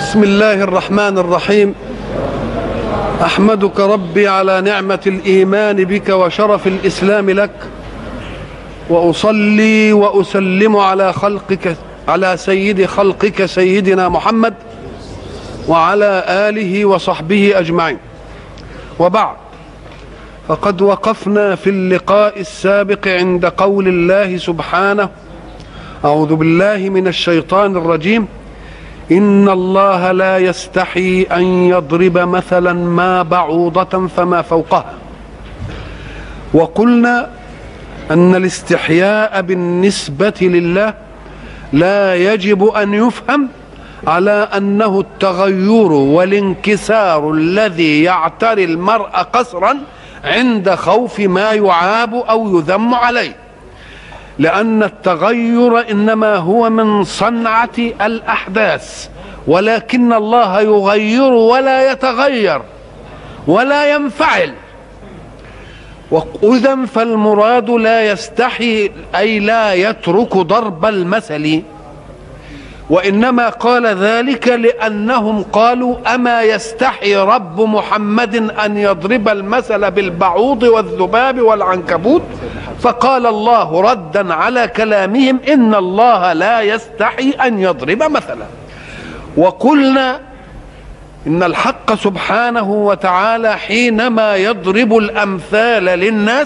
بسم الله الرحمن الرحيم احمدك ربي على نعمه الايمان بك وشرف الاسلام لك واصلي واسلم على خلقك على سيد خلقك سيدنا محمد وعلى اله وصحبه اجمعين وبعد فقد وقفنا في اللقاء السابق عند قول الله سبحانه اعوذ بالله من الشيطان الرجيم ان الله لا يستحي ان يضرب مثلا ما بعوضه فما فوقها وقلنا ان الاستحياء بالنسبه لله لا يجب ان يفهم على انه التغير والانكسار الذي يعتري المرء قسرا عند خوف ما يعاب او يذم عليه لأن التغير إنما هو من صنعة الأحداث ولكن الله يغير ولا يتغير ولا ينفعل وإذا فالمراد لا يستحي أي لا يترك ضرب المثل وإنما قال ذلك لأنهم قالوا أما يستحي رب محمد أن يضرب المثل بالبعوض والذباب والعنكبوت فقال الله ردا على كلامهم ان الله لا يستحي ان يضرب مثلا وقلنا ان الحق سبحانه وتعالى حينما يضرب الامثال للناس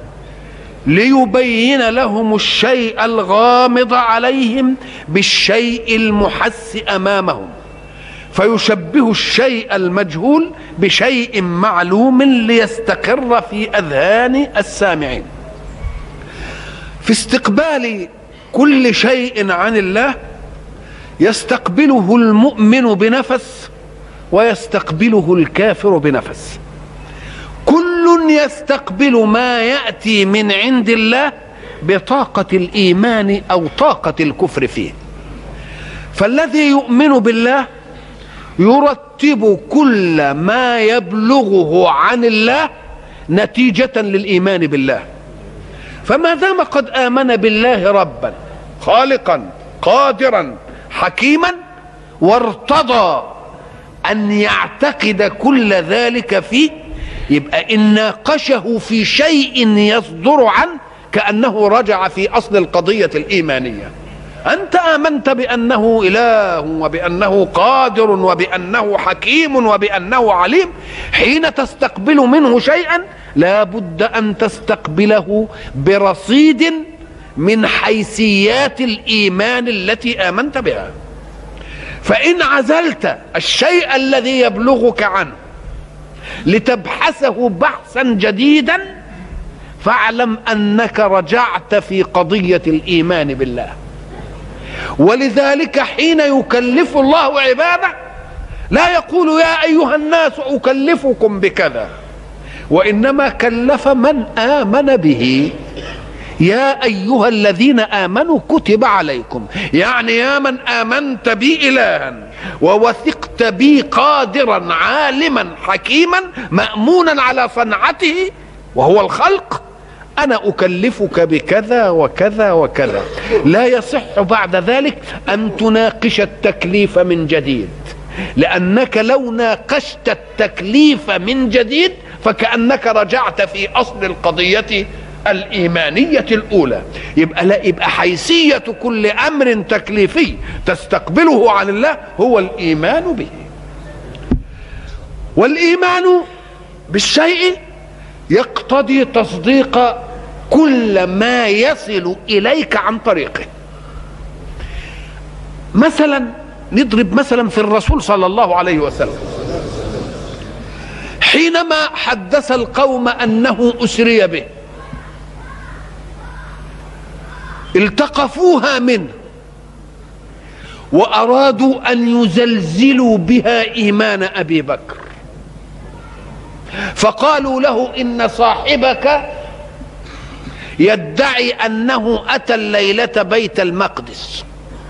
ليبين لهم الشيء الغامض عليهم بالشيء المحس امامهم فيشبه الشيء المجهول بشيء معلوم ليستقر في اذهان السامعين في استقبال كل شيء عن الله يستقبله المؤمن بنفس ويستقبله الكافر بنفس كل يستقبل ما ياتي من عند الله بطاقه الايمان او طاقه الكفر فيه فالذي يؤمن بالله يرتب كل ما يبلغه عن الله نتيجه للايمان بالله فما دام قد امن بالله ربا خالقا قادرا حكيما وارتضى ان يعتقد كل ذلك فيه يبقى ان ناقشه في شيء يصدر عنه كانه رجع في اصل القضيه الايمانيه انت امنت بانه اله وبانه قادر وبانه حكيم وبانه عليم حين تستقبل منه شيئا لا بد ان تستقبله برصيد من حيثيات الايمان التي امنت بها فان عزلت الشيء الذي يبلغك عنه لتبحثه بحثا جديدا فاعلم انك رجعت في قضيه الايمان بالله ولذلك حين يكلف الله عباده لا يقول يا ايها الناس اكلفكم بكذا وانما كلف من امن به يا ايها الذين امنوا كتب عليكم يعني يا من امنت بي الها ووثقت بي قادرا عالما حكيما مامونا على صنعته وهو الخلق انا اكلفك بكذا وكذا وكذا لا يصح بعد ذلك ان تناقش التكليف من جديد لانك لو ناقشت التكليف من جديد فكانك رجعت في اصل القضيه الايمانيه الاولى يبقى لا يبقى حيثيه كل امر تكليفي تستقبله عن الله هو الايمان به والايمان بالشيء يقتضي تصديق كل ما يصل اليك عن طريقه مثلا نضرب مثلا في الرسول صلى الله عليه وسلم حينما حدث القوم انه اسري به التقفوها منه وارادوا ان يزلزلوا بها ايمان ابي بكر فقالوا له ان صاحبك يدعي انه اتى الليله بيت المقدس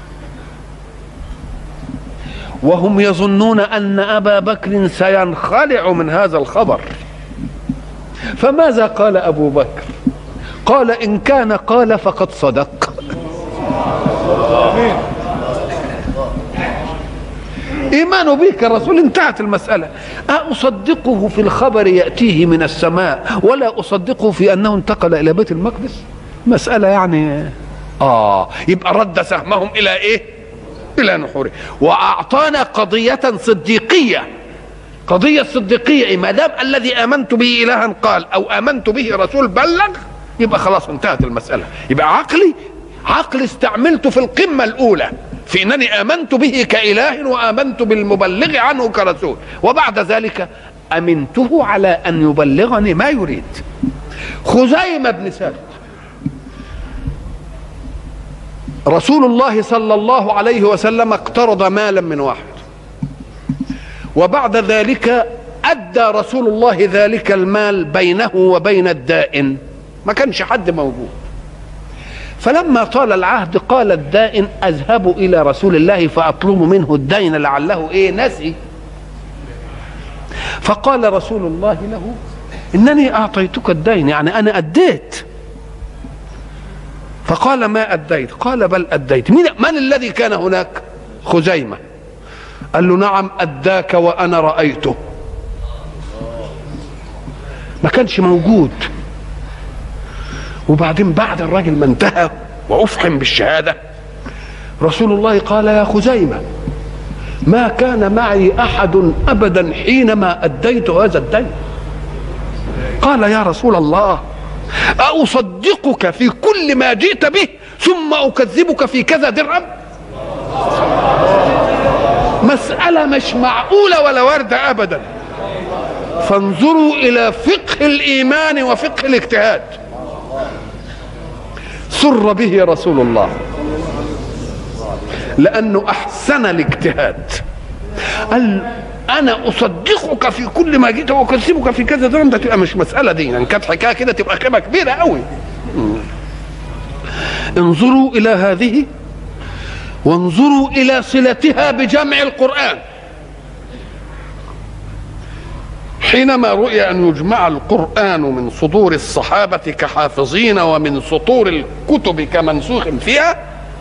وهم يظنون ان ابا بكر سينخلع من هذا الخبر فماذا قال ابو بكر قال ان كان قال فقد صدق إيمانه به كرسول انتهت المسألة أصدقه في الخبر يأتيه من السماء ولا أصدقه في أنه انتقل إلى بيت المقدس مسألة يعني آه يبقى رد سهمهم إلى إيه إلى نحوره وأعطانا قضية صديقية قضية صديقية ما دام الذي آمنت به إلها قال أو آمنت به رسول بلغ يبقى خلاص انتهت المسألة يبقى عقلي عقل استعملته في القمة الأولى في أنني آمنت به كإله وآمنت بالمبلغ عنه كرسول وبعد ذلك أمنته على أن يبلغني ما يريد خزيمة بن ثابت رسول الله صلى الله عليه وسلم اقترض مالا من واحد وبعد ذلك أدى رسول الله ذلك المال بينه وبين الدائن ما كانش حد موجود فلما طال العهد قال الدائن اذهب الى رسول الله فاطلب منه الدين لعله ايه نسي فقال رسول الله له انني اعطيتك الدين يعني انا اديت فقال ما اديت قال بل اديت من, من الذي كان هناك خزيمه قال له نعم اداك وانا رايته ما كانش موجود وبعدين بعد الراجل ما انتهى وافحم بالشهاده رسول الله قال يا خزيمه ما كان معي احد ابدا حينما اديت هذا الدين قال يا رسول الله أصدقك في كل ما جئت به ثم أكذبك في كذا درهم مسألة مش معقولة ولا واردة أبدا فانظروا إلى فقه الإيمان وفقه الاجتهاد سر به رسول الله لأنه أحسن الاجتهاد قال انا اصدقك في كل ما جئت واكذبك في كذا درهم ده تبقى مش مساله دي يعني كانت حكايه كده تبقى قيمه كبيره قوي انظروا الى هذه وانظروا الى صلتها بجمع القران حينما رؤي ان يجمع القران من صدور الصحابه كحافظين ومن سطور الكتب كمنسوخ فيها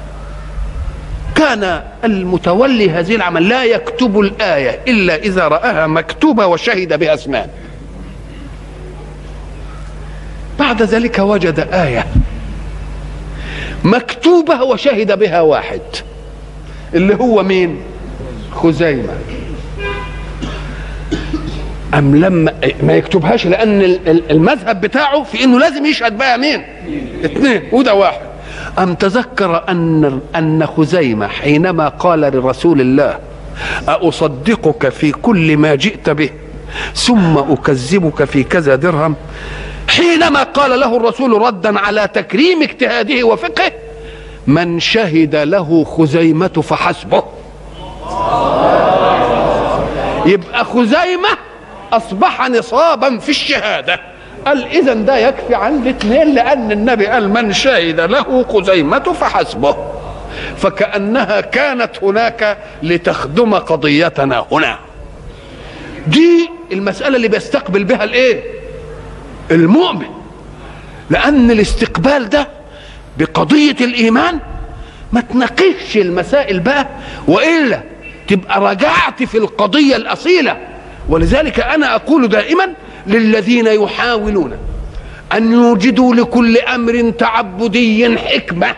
كان المتولي هذه العمل لا يكتب الآية إلا إذا رآها مكتوبة وشهد بها اسمان بعد ذلك وجد آية مكتوبة وشهد بها واحد اللي هو مين خزيمة أم لما ما يكتبهاش لأن المذهب بتاعه في إنه لازم يشهد بها مين اثنين وده واحد أم تذكر أن أن خزيمة حينما قال لرسول الله أصدقك في كل ما جئت به ثم أكذبك في كذا درهم حينما قال له الرسول ردا على تكريم اجتهاده وفقه من شهد له خزيمة فحسبه يبقى خزيمة أصبح نصابا في الشهادة قال اذا ده يكفي عن الاثنين لان النبي قال من شهد له خزيمه فحسبه فكانها كانت هناك لتخدم قضيتنا هنا دي المساله اللي بيستقبل بها الايه المؤمن لان الاستقبال ده بقضيه الايمان ما تناقشش المسائل بقى والا تبقى رجعت في القضيه الاصيله ولذلك انا اقول دائما للذين يحاولون ان يوجدوا لكل امر تعبدي حكمه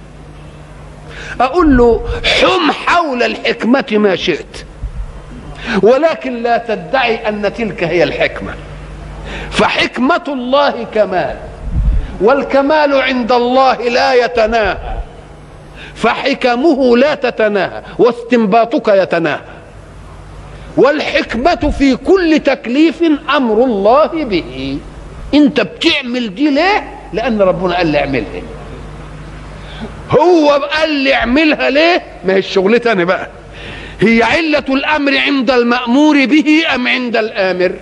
اقول له حم حول الحكمه ما شئت ولكن لا تدعي ان تلك هي الحكمه فحكمه الله كمال والكمال عند الله لا يتناهى فحكمه لا تتناهى واستنباطك يتناهى والحكمة في كل تكليف أمر الله به أنت بتعمل دي ليه؟ لأن ربنا قال لي اعملها هو قال لي اعملها ليه؟ ما هي الشغلة أنا بقى هي علة الأمر عند المأمور به أم عند الآمر؟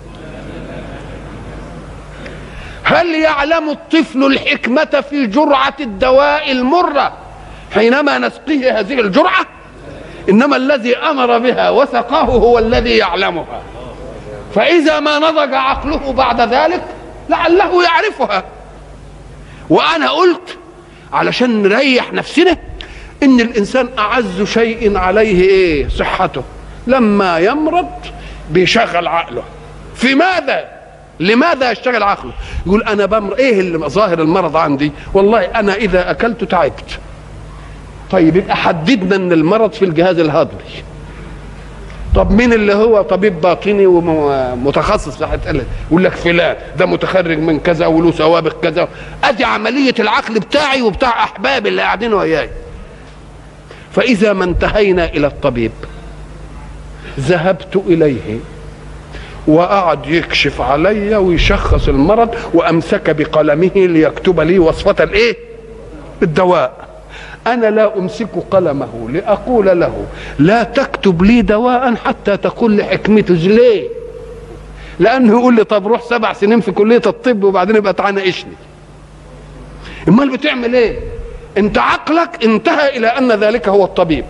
هل يعلم الطفل الحكمة في جرعة الدواء المرة حينما نسقيه هذه الجرعة؟ انما الذي امر بها وسقاه هو الذي يعلمها فاذا ما نضج عقله بعد ذلك لعله يعرفها وانا قلت علشان نريح نفسنا ان الانسان اعز شيء عليه ايه صحته لما يمرض بيشغل عقله في ماذا لماذا يشتغل عقله يقول انا بمر ايه اللي ظاهر المرض عندي والله انا اذا اكلت تعبت طيب يبقى حددنا ان المرض في الجهاز الهضمي طب مين اللي هو طبيب باطني ومتخصص في حته يقول لك فلان ده متخرج من كذا وله سوابق كذا ادي عمليه العقل بتاعي وبتاع احبابي اللي قاعدين وياي فاذا ما انتهينا الى الطبيب ذهبت اليه وقعد يكشف علي ويشخص المرض وامسك بقلمه ليكتب لي وصفه الايه الدواء انا لا امسك قلمه لاقول له لا تكتب لي دواء حتى تقول لي حكمته ليه لانه يقول لي طب روح سبع سنين في كليه الطب وبعدين يبقى تعالى ناقشني امال بتعمل ايه انت عقلك انتهى الى ان ذلك هو الطبيب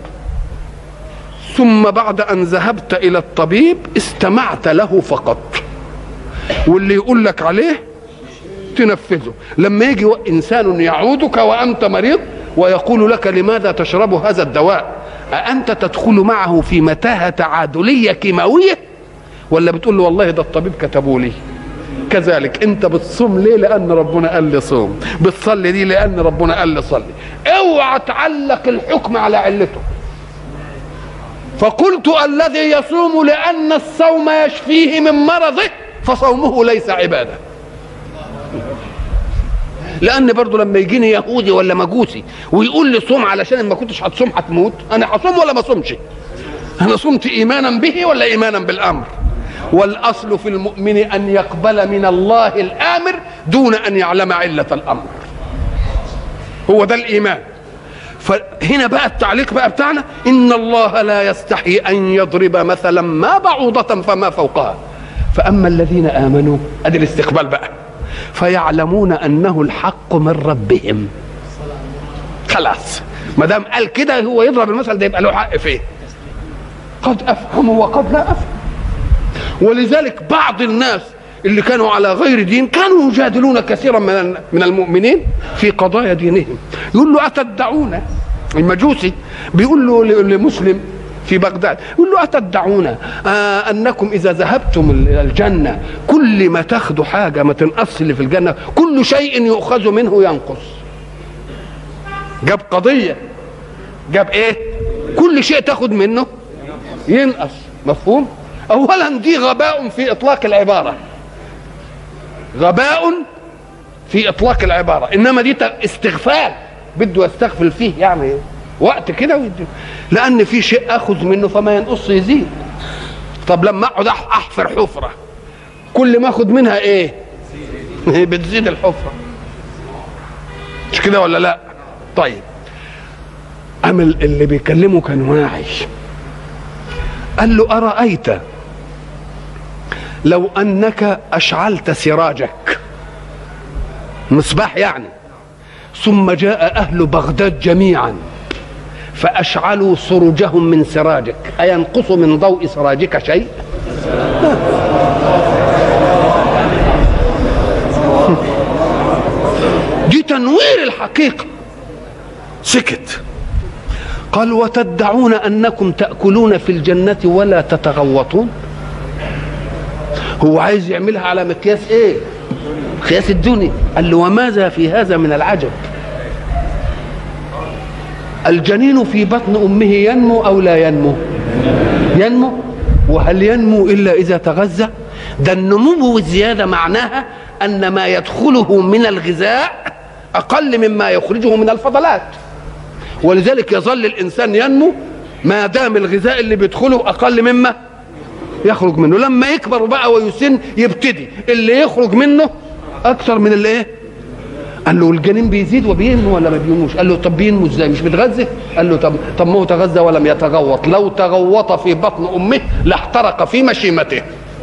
ثم بعد ان ذهبت الى الطبيب استمعت له فقط واللي يقول لك عليه تنفذه لما يجي انسان يعودك وانت مريض ويقول لك لماذا تشرب هذا الدواء أأنت تدخل معه في متاهة تعادلية كيماوية ولا بتقول له والله ده الطبيب كتبه لي كذلك انت بتصوم ليه لان ربنا قال لي صوم بتصلي دي لان ربنا قال لي صلي اوعى تعلق الحكم على علته فقلت الذي يصوم لان الصوم يشفيه من مرضه فصومه ليس عباده لان برضه لما يجيني يهودي ولا مجوسي ويقول لي صوم علشان ما كنتش هتصوم هتموت انا هصوم ولا ما صومش انا صمت ايمانا به ولا ايمانا بالامر والاصل في المؤمن ان يقبل من الله الامر دون ان يعلم عله الامر هو ده الايمان فهنا بقى التعليق بقى بتاعنا ان الله لا يستحي ان يضرب مثلا ما بعوضه فما فوقها فاما الذين امنوا ادي الاستقبال بقى فيعلمون انه الحق من ربهم خلاص ما دام قال كده هو يضرب المثل ده يبقى له حق فيه قد افهم وقد لا افهم ولذلك بعض الناس اللي كانوا على غير دين كانوا يجادلون كثيرا من من المؤمنين في قضايا دينهم يقول له اتدعون المجوسي بيقول له لمسلم في بغداد يقول له أتدعون آه أنكم إذا ذهبتم إلى الجنة كل ما تاخذوا حاجة ما تنقص اللي في الجنة كل شيء يؤخذ منه ينقص جاب قضية جاب إيه كل شيء تاخذ منه ينقص مفهوم أولا دي غباء في إطلاق العبارة غباء في إطلاق العبارة إنما دي استغفال بده يستغفل فيه يعني وقت كده لان في شيء اخذ منه فما ينقص يزيد طب لما اقعد احفر حفره كل ما اخذ منها ايه بتزيد الحفره مش كده ولا لا طيب أما اللي بيكلمه كان واعي قال له أرأيت لو أنك أشعلت سراجك مصباح يعني ثم جاء أهل بغداد جميعا فأشعلوا سرجهم من سراجك أينقص من ضوء سراجك شيء دي تنوير الحقيقة سكت قال وتدعون أنكم تأكلون في الجنة ولا تتغوطون هو عايز يعملها على مقياس ايه مقياس الدنيا قال له وماذا في هذا من العجب الجنين في بطن امه ينمو او لا ينمو ينمو وهل ينمو الا اذا تغذى ده النمو والزياده معناها ان ما يدخله من الغذاء اقل مما يخرجه من الفضلات ولذلك يظل الانسان ينمو ما دام الغذاء اللي بيدخله اقل مما يخرج منه لما يكبر بقى ويسن يبتدي اللي يخرج منه اكثر من اللي ايه قال له الجنين بيزيد وبينمو ولا ما بينموش قال له طب بينمو ازاي مش بيتغذى قال له طب طب ما هو تغذى ولم يتغوط لو تغوط في بطن امه لاحترق في مشيمته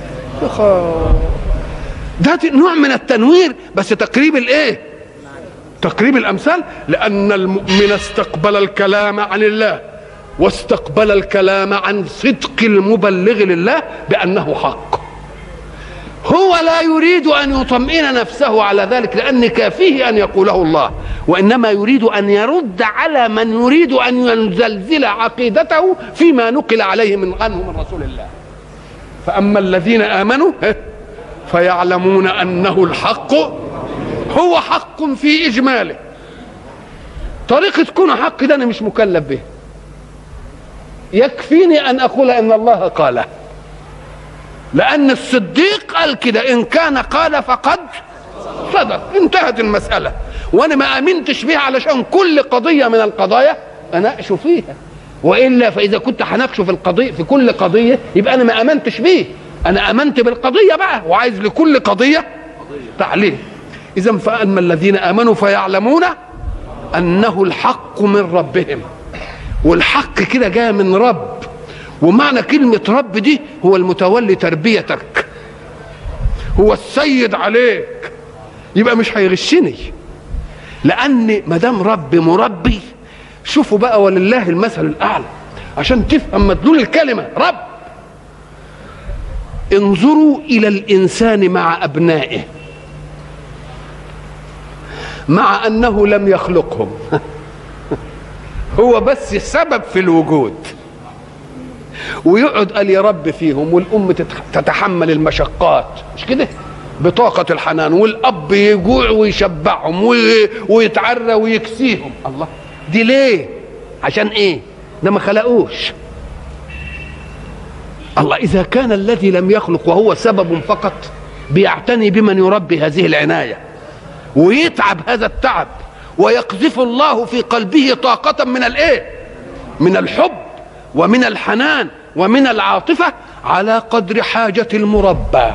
ده نوع من التنوير بس تقريب الايه تقريب الامثال لان المؤمن استقبل الكلام عن الله واستقبل الكلام عن صدق المبلغ لله بانه حق هو لا يريد ان يطمئن نفسه على ذلك لان كافيه ان يقوله الله وانما يريد ان يرد على من يريد ان يزلزل عقيدته فيما نقل عليه من عنه من رسول الله فاما الذين امنوا فيعلمون انه الحق هو حق في اجماله طريقه كونه حق ده انا مش مكلف به يكفيني ان اقول ان الله قاله لان الصديق قال كده ان كان قال فقد صدق انتهت المساله وانا ما امنتش بيها علشان كل قضيه من القضايا اناقش فيها والا فاذا كنت هناقشه في القضيه في كل قضيه يبقى انا ما امنتش بيه انا امنت بالقضيه بقى وعايز لكل قضيه تعليل اذا فاما الذين امنوا فيعلمون انه الحق من ربهم والحق كده جاي من رب ومعنى كلمة رب دي هو المتولي تربيتك هو السيد عليك يبقى مش هيغشني لأن ما دام رب مربي شوفوا بقى ولله المثل الأعلى عشان تفهم مدلول الكلمة رب انظروا إلى الإنسان مع أبنائه مع أنه لم يخلقهم هو بس سبب في الوجود ويقعد قال يا رب فيهم والام تتحمل المشقات مش كده بطاقة الحنان والأب يجوع ويشبعهم ويتعرى ويكسيهم الله دي ليه عشان ايه ده ما خلقوش الله إذا كان الذي لم يخلق وهو سبب فقط بيعتني بمن يربي هذه العناية ويتعب هذا التعب ويقذف الله في قلبه طاقة من الايه من الحب ومن الحنان ومن العاطفة على قدر حاجة المربى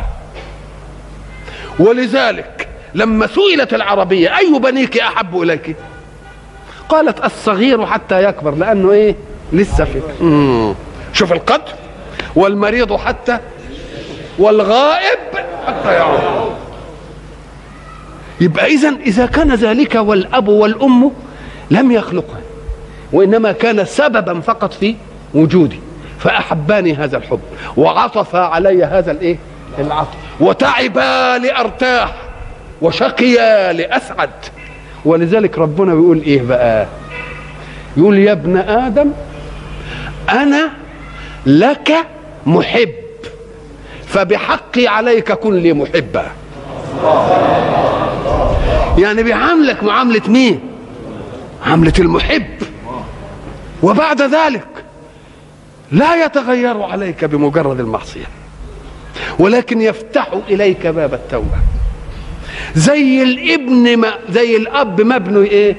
ولذلك لما سئلت العربية أي بنيك أحب إليك قالت الصغير حتى يكبر لأنه إيه لسه في مم. شوف القدر والمريض حتى والغائب حتى يعود يبقى إذا إذا كان ذلك والأب والأم لم يخلقها وإنما كان سببا فقط في وجودي فأحباني هذا الحب وعطف علي هذا الإيه العطف وتعبا لأرتاح وشقيا لأسعد ولذلك ربنا بيقول إيه بقى يقول يا ابن آدم أنا لك محب فبحقي عليك كن لي محبا يعني بيعاملك معاملة مين عاملة المحب وبعد ذلك لا يتغير عليك بمجرد المعصية ولكن يفتح إليك باب التوبة زي الابن ما زي الأب مبني إيه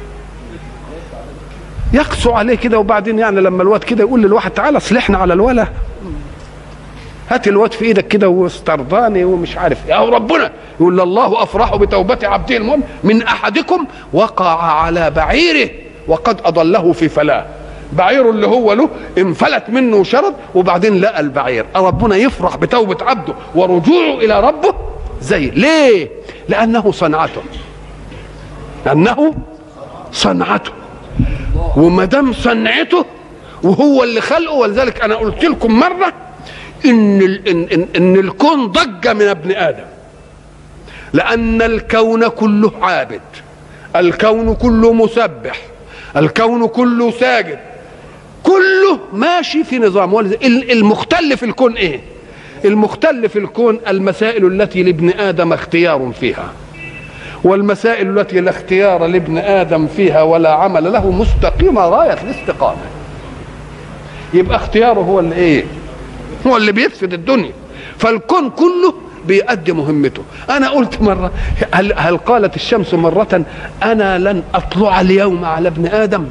يقسو عليه كده وبعدين يعني لما الواد كده يقول للواحد تعالى اصلحنا على الولا هات الواد في ايدك كده واسترضاني ومش عارف يا ربنا يقول الله افرح بتوبه عبده المؤمن من احدكم وقع على بعيره وقد اضله في فلاه بعيره اللي هو له انفلت منه شرد وبعدين لقى البعير ربنا يفرح بتوبه عبده ورجوعه الى ربه زي ليه لانه صنعته لانه صنعته وما دام صنعته وهو اللي خلقه ولذلك انا قلت لكم مره ان إن, إن, ان الكون ضج من ابن ادم لان الكون كله عابد الكون كله مسبح الكون كله ساجد كله ماشي في نظام المختل في الكون ايه المختل في الكون المسائل التي لابن ادم اختيار فيها والمسائل التي لا اختيار لابن ادم فيها ولا عمل له مستقيمه غايه الاستقامه يبقى اختياره هو اللي ايه هو اللي بيفسد الدنيا فالكون كله بيأدي مهمته أنا قلت مرة هل, هل قالت الشمس مرة أنا لن أطلع اليوم على ابن آدم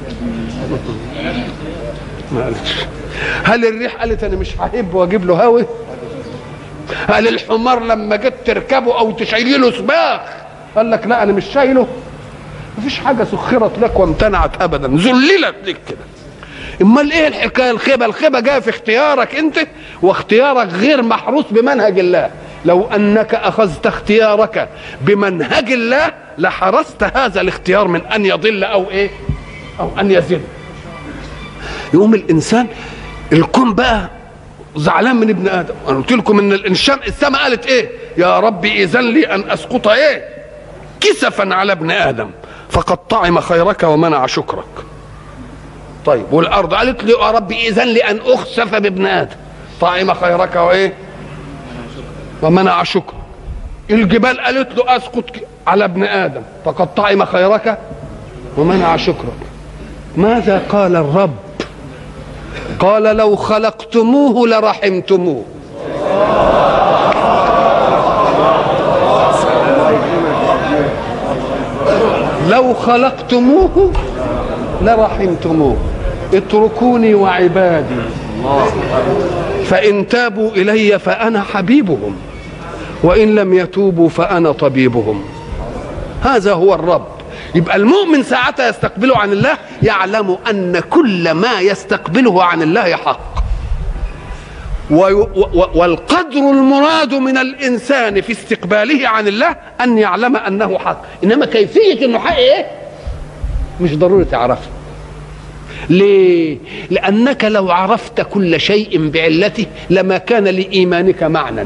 ما قالتش هل الريح قالت أنا مش هحب وأجيب له هوا هل الحمار لما جيت تركبه أو تشيلي له سباخ قال لك لا أنا مش شايله مفيش حاجة سخرت لك وامتنعت أبدا ذللت لك كده امال ايه الحكايه الخيبه الخيبه جايه في اختيارك انت واختيارك غير محروس بمنهج الله لو انك اخذت اختيارك بمنهج الله لحرست هذا الاختيار من ان يضل او ايه او ان يزل يقوم الانسان الكون بقى زعلان من ابن ادم انا قلت لكم ان الانسان السماء قالت ايه يا رب اذن لي ان اسقط ايه كسفا على ابن ادم فقد طعم خيرك ومنع شكرك طيب والارض قالت لي يا ربي اذن لي ان اخسف بابن ادم طعم خيرك وايه ومنع شكرك الجبال قالت له اسقط على ابن ادم فقد طعم خيرك ومنع شكرك ماذا قال الرب قال لو خلقتموه لرحمتموه لو خلقتموه لرحمتموه اتركوني وعبادي فإن تابوا إلي فأنا حبيبهم وإن لم يتوبوا فأنا طبيبهم هذا هو الرب يبقى المؤمن ساعتها يستقبله عن الله يعلم أن كل ما يستقبله عن الله حق والقدر المراد من الإنسان في استقباله عن الله أن يعلم أنه حق إنما كيفية أنه حق إيه مش ضروري تعرفه ليه لأنك لو عرفت كل شيء بعلته لما كان لإيمانك معنى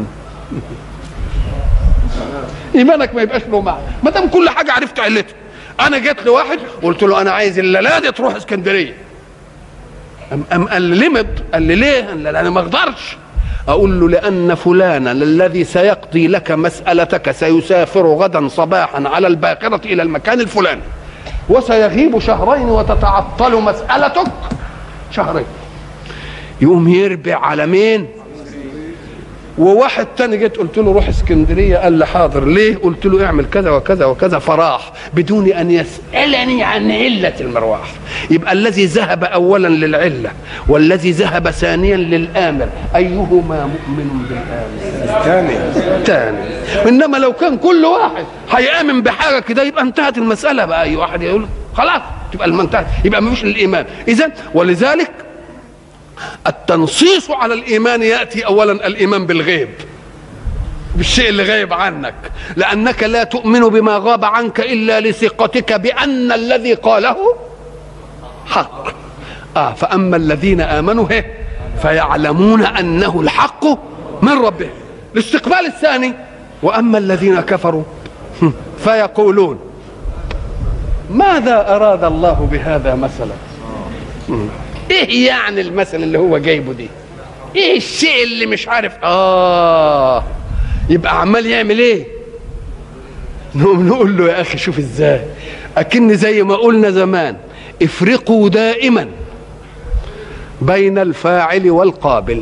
ايمانك ما يبقاش له معنى ما دام كل حاجه عرفت علتها انا جيت لواحد قلت له انا عايز الليله دي تروح اسكندريه أم, أم قال لي لمض قال لي ليه قال لي انا ما اقدرش اقول له لان فلانا الذي سيقضي لك مسالتك سيسافر غدا صباحا على الباقره الى المكان الفلاني وسيغيب شهرين وتتعطل مسالتك شهرين يقوم يربع على مين وواحد تاني جيت قلت له روح اسكندريه قال لي حاضر ليه قلت له اعمل كذا وكذا وكذا فراح بدون ان يسالني عن عله المروح يبقى الذي ذهب اولا للعله والذي ذهب ثانيا للامر ايهما مؤمن بالامر الثاني الثاني انما لو كان كل واحد هيامن بحاجه كده يبقى انتهت المساله بقى اي واحد يقول خلاص تبقى المنتهى يبقى ما فيش الايمان اذا ولذلك التنصيص على الايمان ياتي اولا الايمان بالغيب بالشيء اللي غايب عنك لانك لا تؤمن بما غاب عنك الا لثقتك بان الذي قاله حق اه فاما الذين امنوا هي فيعلمون انه الحق من ربهم الاستقبال الثاني واما الذين كفروا فيقولون ماذا اراد الله بهذا مثلا ايه يعني المثل اللي هو جايبه دي ايه الشيء اللي مش عارف اه يبقى عمال يعمل ايه نقوم نقول له يا اخي شوف ازاي اكن زي ما قلنا زمان افرقوا دائما بين الفاعل والقابل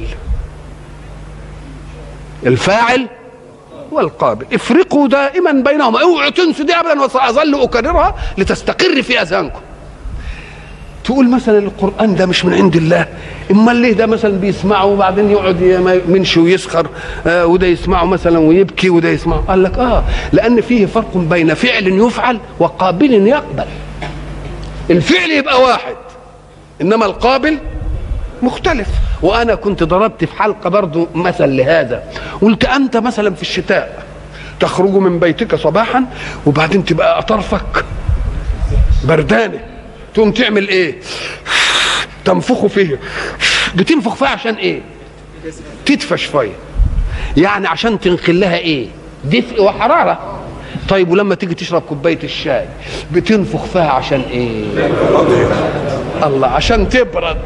الفاعل والقابل افرقوا دائما بينهما اوعوا تنسوا دي ابدا وساظل اكررها لتستقر في اذهانكم تقول مثلا القران ده مش من عند الله امال ليه ده مثلا بيسمعه وبعدين يقعد يمنشي ويسخر آه وده يسمعه مثلا ويبكي وده يسمعه قال لك اه لان فيه فرق بين فعل يفعل وقابل يقبل الفعل يبقى واحد انما القابل مختلف وانا كنت ضربت في حلقه برضو مثل لهذا قلت انت مثلا في الشتاء تخرج من بيتك صباحا وبعدين تبقى اطرفك بردانه تقوم تعمل ايه تنفخه فيه بتنفخ فيها عشان ايه تدفى شويه يعني عشان تنقل لها ايه دفء وحراره طيب ولما تيجي تشرب كوبايه الشاي بتنفخ فيها عشان ايه الله عشان تبرد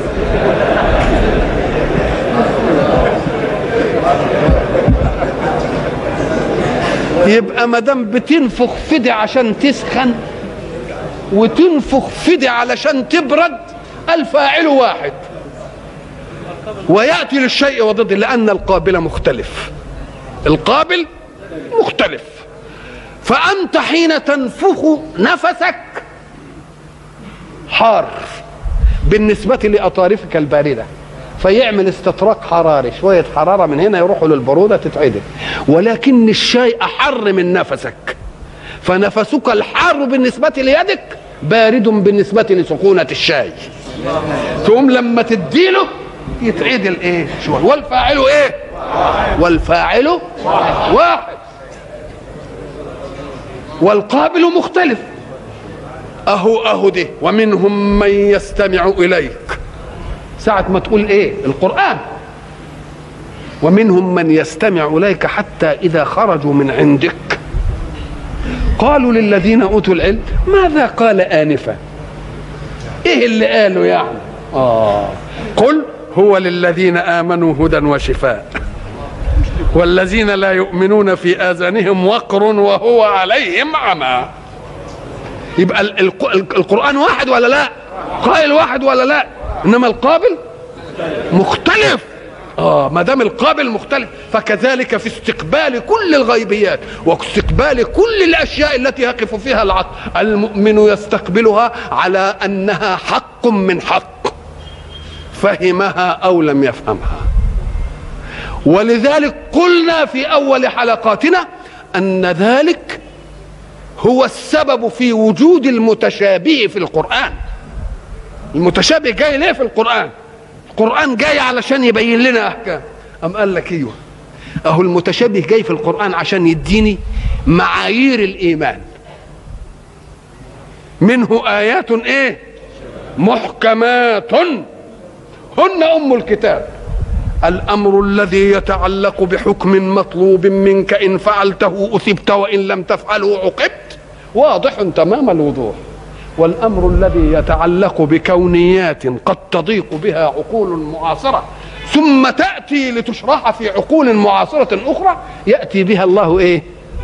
يبقى ما دام بتنفخ فدي عشان تسخن وتنفخ فدي علشان تبرد الفاعل واحد وياتي للشيء وضده لان القابل مختلف القابل مختلف فانت حين تنفخ نفسك حار بالنسبة لأطارفك الباردة فيعمل استطراق حراري شوية حرارة من هنا يروحوا للبرودة تتعدل ولكن الشاي أحر من نفسك فنفسك الحار بالنسبة ليدك بارد بالنسبة لسخونة الشاي تقوم لما تديله يتعدل ايه شوية والفاعل ايه والفاعل واحد والقابل مختلف اهو اهو ده ومنهم من يستمع اليك ساعة ما تقول ايه القرآن ومنهم من يستمع اليك حتى اذا خرجوا من عندك قالوا للذين اوتوا العلم ماذا قال انفا ايه اللي قالوا يعني اه قل هو للذين امنوا هدى وشفاء والذين لا يؤمنون في اذانهم وقر وهو عليهم عمى يبقى القران واحد ولا لا قائل واحد ولا لا انما القابل مختلف اه ما دام القابل مختلف فكذلك في استقبال كل الغيبيات واستقبال كل الاشياء التي يقف فيها العقل المؤمن يستقبلها على انها حق من حق فهمها او لم يفهمها ولذلك قلنا في اول حلقاتنا ان ذلك هو السبب في وجود المتشابه في القران المتشابه جاي ليه في القران القرآن جاي علشان يبين لنا أحكام أم قال لك أيوه أهو المتشابه جاي في القرآن عشان يديني معايير الإيمان منه آيات إيه محكمات هن أم الكتاب الأمر الذي يتعلق بحكم مطلوب منك إن فعلته أثبت وإن لم تفعله عقبت واضح تمام الوضوح والامر الذي يتعلق بكونيات قد تضيق بها عقول معاصره ثم تاتي لتشرح في عقول معاصره اخرى ياتي بها الله ايه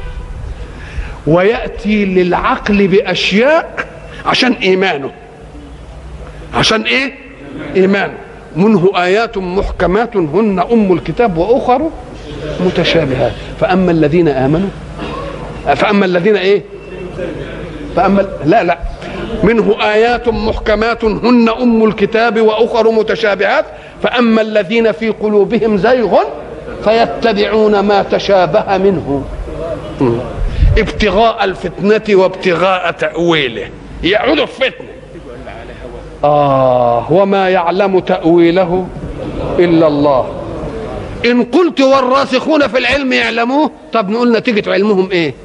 وياتي للعقل باشياء عشان ايمانه عشان ايه ايمانه منه ايات محكمات هن ام الكتاب واخر متشابهات فاما الذين امنوا فاما الذين ايه فاما لا لا منه آيات محكمات هن أم الكتاب وأخر متشابهات فأما الذين في قلوبهم زيغ فيتبعون ما تشابه منه ابتغاء الفتنة وابتغاء تأويله يعود في فتنة آه وما يعلم تأويله إلا الله إن قلت والراسخون في العلم يعلموه طب نقول نتيجة علمهم إيه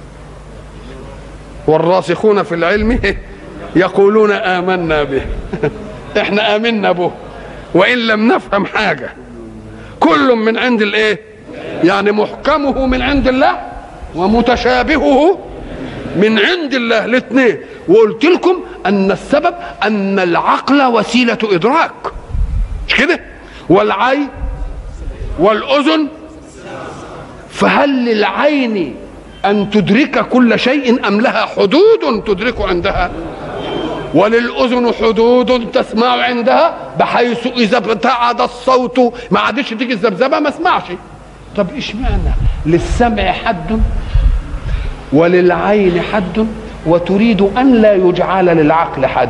والراسخون في العلم يقولون آمنا به احنا آمنا به وإن لم نفهم حاجة كل من عند الايه يعني محكمه من عند الله ومتشابهه من عند الله الاثنين وقلت لكم ان السبب ان العقل وسيله ادراك مش كده والعين والاذن فهل للعين ان تدرك كل شيء ام لها حدود تدرك عندها وللأذن حدود تسمع عندها بحيث إذا ابتعد الصوت ما عادش تيجي الذبذبة ما اسمعش طب إيش معنى للسمع حد وللعين حد وتريد أن لا يجعل للعقل حد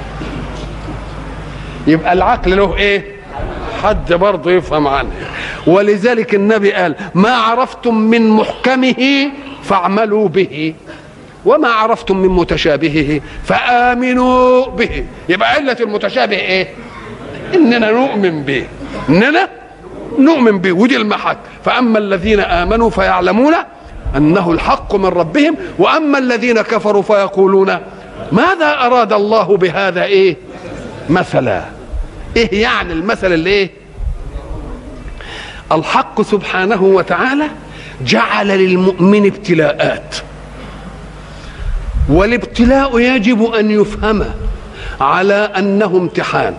يبقى العقل له إيه حد برضه يفهم عنه ولذلك النبي قال ما عرفتم من محكمه فاعملوا به وما عرفتم من متشابهه فآمنوا به يبقى علة المتشابه ايه اننا نؤمن به اننا نؤمن به ودي المحك فأما الذين آمنوا فيعلمون أنه الحق من ربهم وأما الذين كفروا فيقولون ماذا أراد الله بهذا إيه مثلا إيه يعني المثل اللي إيه الحق سبحانه وتعالى جعل للمؤمن ابتلاءات والابتلاء يجب ان يفهم على انه امتحان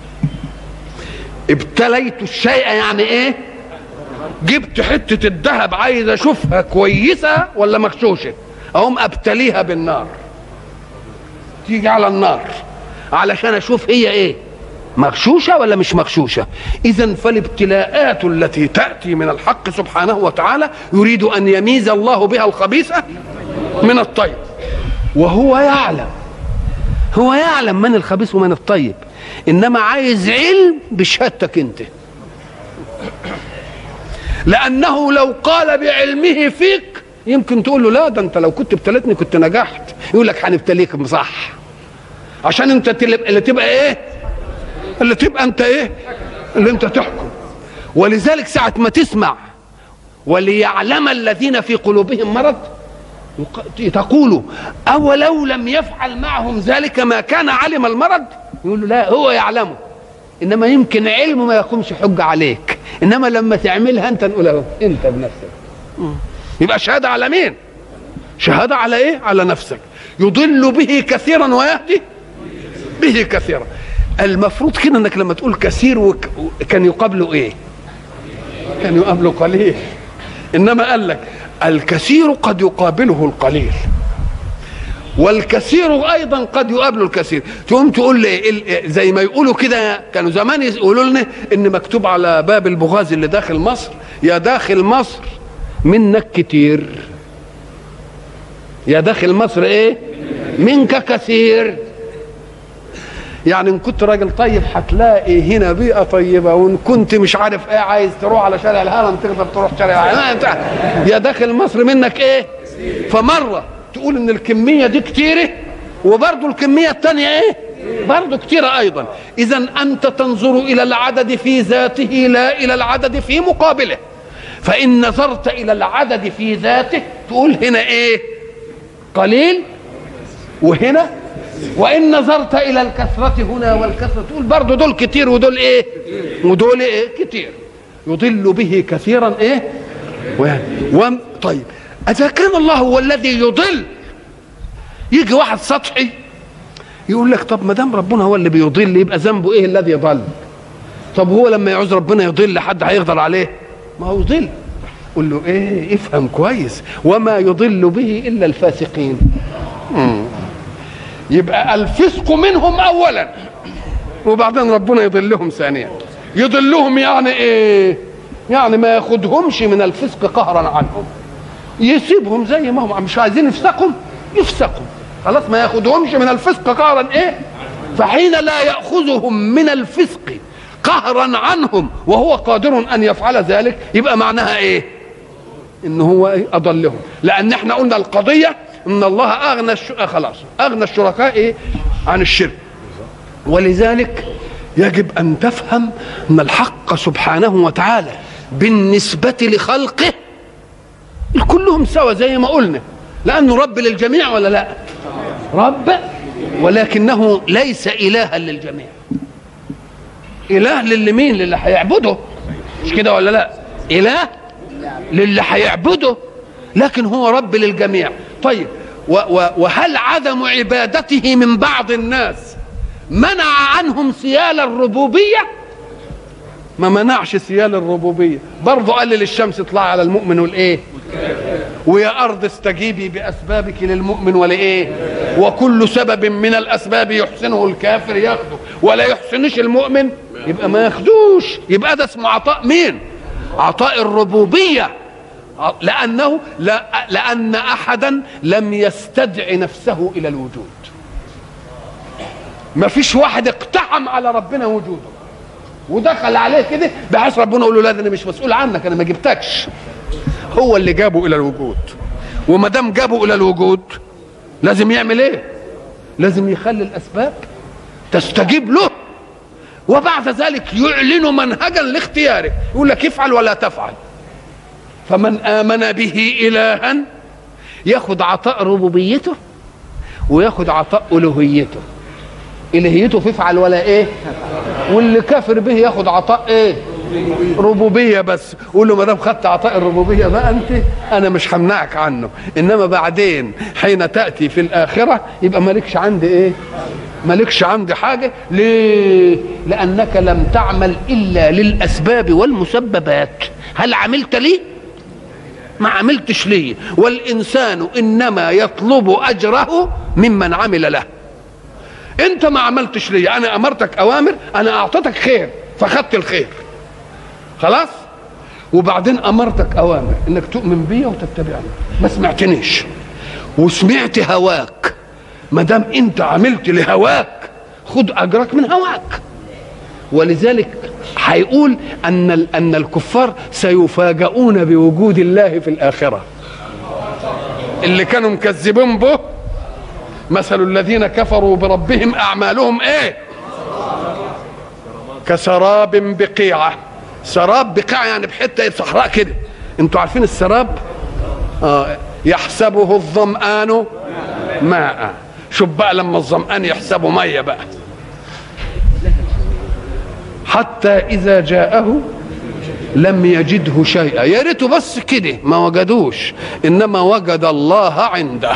ابتليت الشيء يعني ايه جبت حته الذهب عايز اشوفها كويسه ولا مغشوشه اقوم ابتليها بالنار تيجي على النار علشان اشوف هي ايه مغشوشة ولا مش مغشوشة إذا فالابتلاءات التي تأتي من الحق سبحانه وتعالى يريد أن يميز الله بها الخبيث من الطيب وهو يعلم هو يعلم من الخبيث ومن الطيب انما عايز علم بشهادتك انت لانه لو قال بعلمه فيك يمكن تقول له لا ده انت لو كنت ابتليتني كنت نجحت يقول لك هنبتليك صح عشان انت اللي تبقى ايه اللي تبقى انت ايه اللي انت تحكم ولذلك ساعة ما تسمع وليعلم الذين في قلوبهم مرض تقول أولو لم يفعل معهم ذلك ما كان علم المرض يقول له لا هو يعلمه إنما يمكن علمه ما يقومش حجة عليك إنما لما تعملها أنت نقول أهو أنت بنفسك يبقى شهادة على مين شهاده على ايه على نفسك يضل به كثيرا ويهدي به كثيرا المفروض كده انك لما تقول كثير وك... كان يقابله ايه كان يقابله قليل انما قال لك الكثير قد يقابله القليل والكثير ايضا قد يقابله الكثير تقوم تقول لي زي ما يقولوا كده كانوا زمان يقولوا لنا ان مكتوب على باب البغاز اللي داخل مصر يا داخل مصر منك كتير يا داخل مصر ايه منك كثير يعني ان كنت راجل طيب هتلاقي هنا بيئه طيبه وان كنت مش عارف ايه عايز تروح على شارع الهرم تقدر تروح شارع الهرم يا داخل مصر منك ايه فمره تقول ان الكميه دي كتيره وبرضه الكميه الثانيه ايه برضه كتيرة أيضا إذا أنت تنظر إلى العدد في ذاته لا إلى العدد في مقابله فإن نظرت إلى العدد في ذاته تقول هنا إيه قليل وهنا وإن نظرت إلى الكثرة هنا والكثرة تقول برضه دول كتير ودول إيه ودول إيه كتير يضل به كثيرا إيه و... طيب إذا كان الله هو الذي يضل يجي واحد سطحي يقول لك طب ما دام ربنا هو اللي بيضل يبقى ذنبه ايه الذي ضل؟ طب هو لما يعوز ربنا يضل حد هيقدر عليه؟ ما هو يضل قول له ايه افهم كويس وما يضل به الا الفاسقين مم. يبقى الفسق منهم اولا وبعدين ربنا يضلهم ثانيا يضلهم يعني ايه يعني ما ياخدهمش من الفسق قهرا عنهم يسيبهم زي ما هم مش عايزين يفسقوا يفسقوا خلاص ما ياخدهمش من الفسق قهرا ايه فحين لا ياخذهم من الفسق قهرا عنهم وهو قادر ان يفعل ذلك يبقى معناها ايه ان هو إيه؟ اضلهم لان احنا قلنا القضيه ان الله اغنى الش... خلاص اغنى الشركاء إيه؟ عن الشرك ولذلك يجب ان تفهم ان الحق سبحانه وتعالى بالنسبه لخلقه كلهم سوا زي ما قلنا لانه رب للجميع ولا لا رب ولكنه ليس الها للجميع اله للي مين للي هيعبده مش كده ولا لا اله للي هيعبده لكن هو رب للجميع طيب و و وهل عدم عبادته من بعض الناس منع عنهم سيال الربوبيه ما منعش سيال الربوبيه برضه قال للشمس اطلع على المؤمن والايه ويا ارض استجيبي باسبابك للمؤمن ولايه وكل سبب من الاسباب يحسنه الكافر ياخده ولا يحسنش المؤمن يبقى ما ياخدوش يبقى ده اسمه عطاء مين عطاء الربوبيه لانه لا لان احدا لم يستدع نفسه الى الوجود ما فيش واحد اقتحم على ربنا وجوده ودخل عليه كده بحيث ربنا يقول له لا ده انا مش مسؤول عنك انا ما جبتكش هو اللي جابه الى الوجود وما دام جابه الى الوجود لازم يعمل ايه لازم يخلي الاسباب تستجيب له وبعد ذلك يعلن منهجا لاختياره يقول لك افعل ولا تفعل فمن امن به الها ياخذ عطاء ربوبيته وياخذ عطاء الوهيته الهيته في افعل ولا ايه واللي كافر به ياخذ عطاء ايه ربوبيه بس قول له ما دام خدت عطاء الربوبيه بقى انت انا مش همنعك عنه انما بعدين حين تاتي في الاخره يبقى مالكش عندي ايه مالكش عندي حاجه ليه لانك لم تعمل الا للاسباب والمسببات هل عملت ليه ما عملتش ليه والانسان انما يطلب اجره ممن عمل له انت ما عملتش ليه انا امرتك اوامر انا اعطيتك خير فخدت الخير خلاص وبعدين امرتك اوامر انك تؤمن بي وتتبعني ما سمعتنيش وسمعت هواك ما دام انت عملت لهواك خد اجرك من هواك ولذلك هيقول ان ان الكفار سيفاجؤون بوجود الله في الاخره اللي كانوا مكذبين به مثل الذين كفروا بربهم اعمالهم ايه كسراب بقيعه سراب بقيعه يعني بحته صحراء كده انتوا عارفين السراب آه يحسبه الظمآن ماء شوف بقى لما الظمآن يحسبه ميه بقى حتى إذا جاءه لم يجده شيئا يا ريته بس كده ما وجدوش انما وجد الله عنده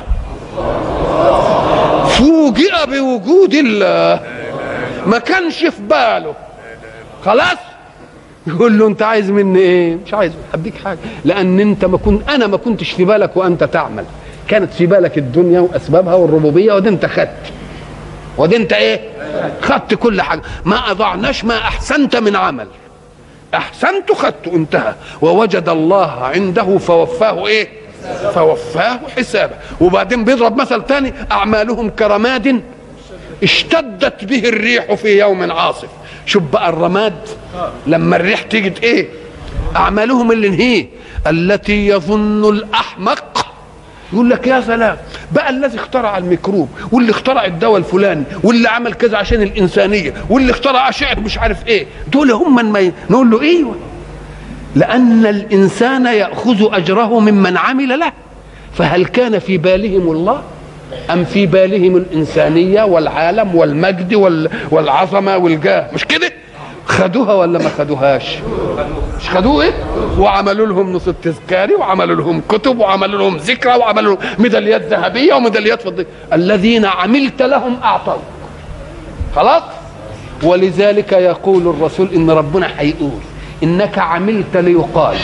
فوجئ بوجود الله ما كانش في باله خلاص يقول له انت عايز مني ايه مش عايز اديك حاجه لان انت ما كنت انا ما كنتش في بالك وانت تعمل كانت في بالك الدنيا واسبابها والربوبيه ودي انت خدت ودي انت ايه خدت كل حاجه ما اضعناش ما احسنت من عمل احسنت خدت انتهى ووجد الله عنده فوفاه ايه فوفاه حسابه وبعدين بيضرب مثل تاني اعمالهم كرماد اشتدت به الريح في يوم عاصف شوف بقى الرماد لما الريح تيجي ايه اعمالهم اللي انهيه التي يظن الاحمق يقول لك يا سلام بقى الذي اخترع الميكروب واللي اخترع الدواء الفلاني واللي عمل كذا عشان الانسانيه واللي اخترع اشعه مش عارف ايه دول هم من ما ي... نقول له ايوه لان الانسان ياخذ اجره ممن عمل له فهل كان في بالهم الله ام في بالهم الانسانيه والعالم والمجد وال... والعظمه والجاه مش كده خدوها ولا ما خدوهاش مش خدوه ايه وعملوا لهم نص تذكاري وعملوا لهم كتب وعملوا لهم ذكرى وعملوا لهم ميداليات ذهبيه وميداليات فضيه الذين عملت لهم اعطوا خلاص ولذلك يقول الرسول ان ربنا هيقول انك عملت ليقال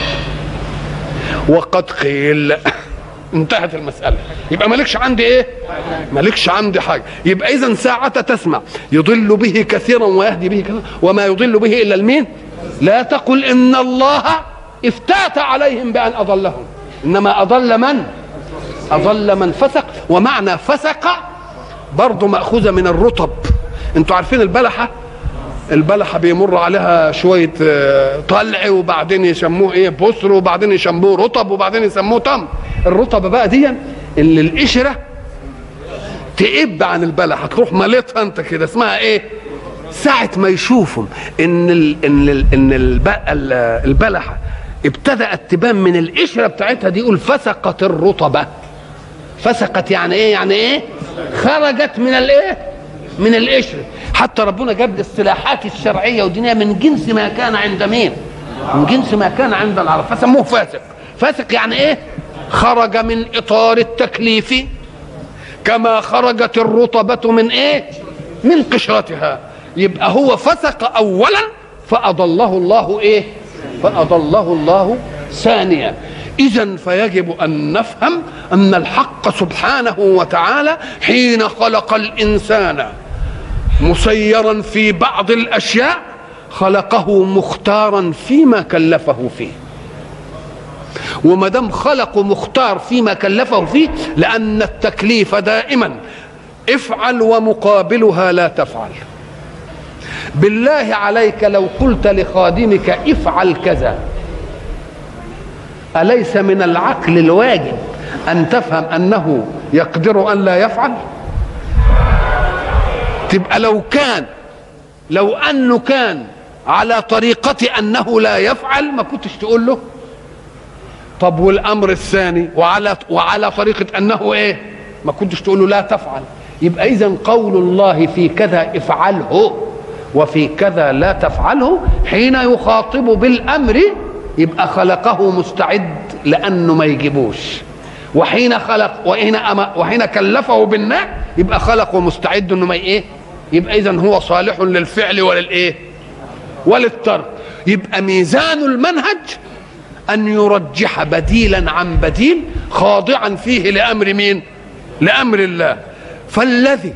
وقد قيل انتهت المسألة يبقى مالكش عندي ايه مالكش عندي حاجة يبقى اذا ساعة تسمع يضل به كثيرا ويهدي به كثيرا وما يضل به الا المين لا تقل ان الله افتات عليهم بان اضلهم انما اضل من اضل من فسق ومعنى فسق برضه مأخوذة من الرطب انتوا عارفين البلحة البلحه بيمر عليها شويه طلع وبعدين يسموه ايه بصر وبعدين يسموه رطب وبعدين يسموه تمر الرطب بقى دي اللي القشره تقب عن البلحه تروح مالتها انت كده اسمها ايه ساعة ما يشوفوا ان ال ان ال ان البلحه ابتدأت تبان من القشره بتاعتها دي يقول فسقت الرطبه فسقت يعني ايه يعني ايه خرجت من الايه من القشر حتى ربنا جاب الاصطلاحات الشرعيه والدينيه من جنس ما كان عند مين من جنس ما كان عند العرب فسموه فاسق فاسق يعني ايه خرج من اطار التكليف كما خرجت الرطبه من ايه من قشرتها يبقى هو فسق اولا فاضله الله ايه فاضله الله ثانيا اذا فيجب ان نفهم ان الحق سبحانه وتعالى حين خلق الانسان مسيرا في بعض الاشياء خلقه مختارا فيما كلفه فيه وما دام خلقه مختار فيما كلفه فيه لان التكليف دائما افعل ومقابلها لا تفعل بالله عليك لو قلت لخادمك افعل كذا اليس من العقل الواجب ان تفهم انه يقدر ان لا يفعل تبقى لو كان لو انه كان على طريقة انه لا يفعل ما كنتش تقول له طب والامر الثاني وعلى وعلى طريقة انه ايه ما كنتش تقول له لا تفعل يبقى اذا قول الله في كذا افعله وفي كذا لا تفعله حين يخاطب بالامر يبقى خلقه مستعد لانه ما يجيبوش وحين خلق وحين أما وحين كلفه بالنهي يبقى خلقه مستعد انه ما ايه يبقى اذا هو صالح للفعل وللايه وللترك يبقى ميزان المنهج ان يرجح بديلا عن بديل خاضعا فيه لامر مين لامر الله فالذي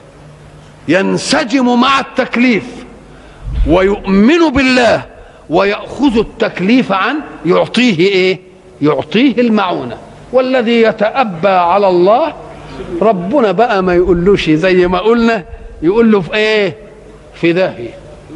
ينسجم مع التكليف ويؤمن بالله ويأخذ التكليف عن يعطيه ايه يعطيه المعونة والذي يتأبى على الله ربنا بقى ما يقولوش زي ما قلنا يقول له في ايه في داهية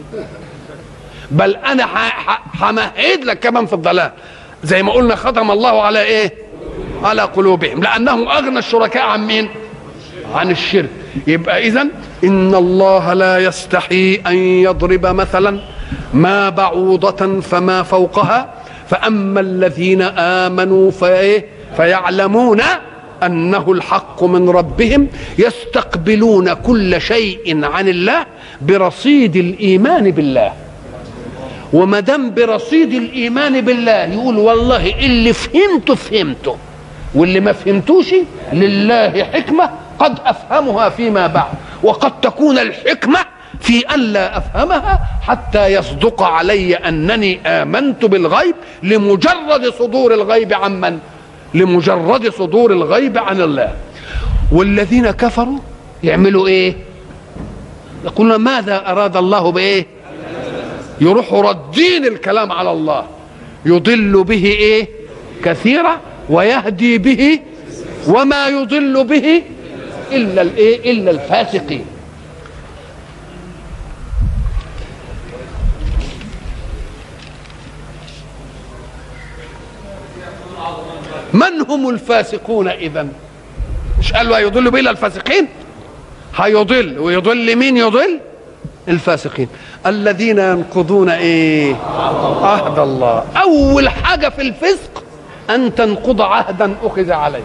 بل انا همهد لك كمان في الضلال زي ما قلنا ختم الله على ايه على قلوبهم لانه اغنى الشركاء عن مين عن الشرك يبقى اذا ان الله لا يستحي ان يضرب مثلا ما بعوضة فما فوقها فأما الذين آمنوا فإيه فيعلمون أنه الحق من ربهم يستقبلون كل شيء عن الله برصيد الإيمان بالله وما دام برصيد الايمان بالله يقول والله اللي فهمته فهمته واللي ما فهمتوش لله حكمه قد افهمها فيما بعد وقد تكون الحكمه في ان لا افهمها حتى يصدق علي انني امنت بالغيب لمجرد صدور الغيب عن من لمجرد صدور الغيب عن الله والذين كفروا يعملوا ايه يقولون ماذا اراد الله بايه يروحوا ردين الكلام على الله يضل به ايه كثيرا ويهدي به وما يضل به الا الايه الا الفاسقين من هم الفاسقون اذا مش قال له هيضل به الا الفاسقين هيضل ويضل مين يضل الفاسقين الذين ينقضون ايه عهد الله اول حاجه في الفسق ان تنقض عهدا اخذ عليك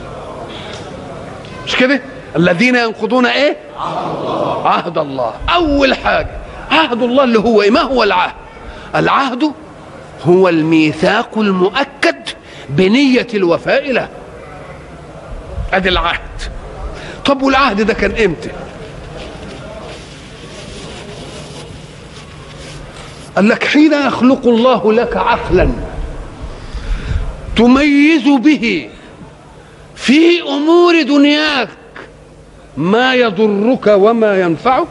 مش كده الذين ينقضون ايه عهد الله اول حاجه عهد الله اللي هو ايه ما هو العهد العهد هو الميثاق المؤكد بنيه الوفاء له ادي العهد طب والعهد ده كان امتى قال لك حين يخلق الله لك عقلا تميز به في امور دنياك ما يضرك وما ينفعك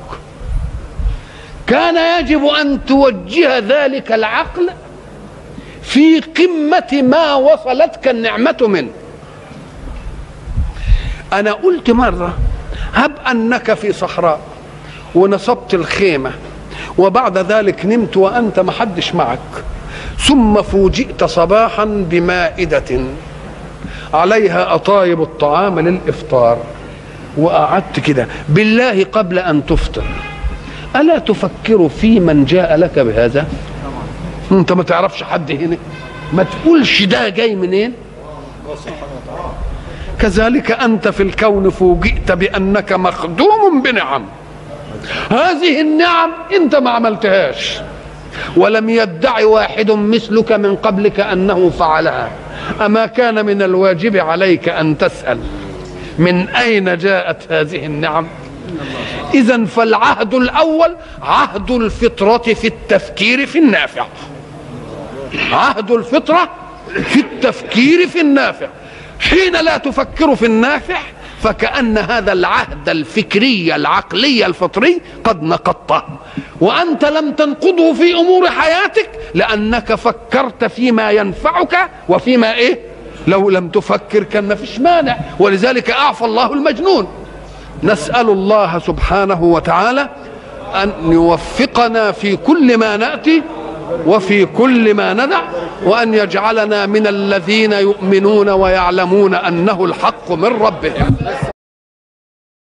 كان يجب ان توجه ذلك العقل في قمه ما وصلتك النعمه منه انا قلت مره هب انك في صحراء ونصبت الخيمه وبعد ذلك نمت وانت محدش معك ثم فوجئت صباحا بمائده عليها اطايب الطعام للافطار وقعدت كده بالله قبل ان تفطر الا تفكر في من جاء لك بهذا انت ما تعرفش حد هنا ما تقولش ده جاي منين كذلك انت في الكون فوجئت بانك مخدوم بنعم هذه النعم انت ما عملتهاش ولم يدع واحد مثلك من قبلك انه فعلها اما كان من الواجب عليك ان تسال من اين جاءت هذه النعم اذا فالعهد الاول عهد الفطره في التفكير في النافع عهد الفطره في التفكير في النافع حين لا تفكر في النافع فكأن هذا العهد الفكري العقلي الفطري قد نقضته وأنت لم تنقضه في أمور حياتك لأنك فكرت فيما ينفعك وفيما إيه لو لم تفكر كان ما فيش مانع ولذلك أعفى الله المجنون نسأل الله سبحانه وتعالى أن يوفقنا في كل ما نأتي وفي كل ما ندع وأن يجعلنا من الذين يؤمنون ويعلمون أنه الحق من ربهم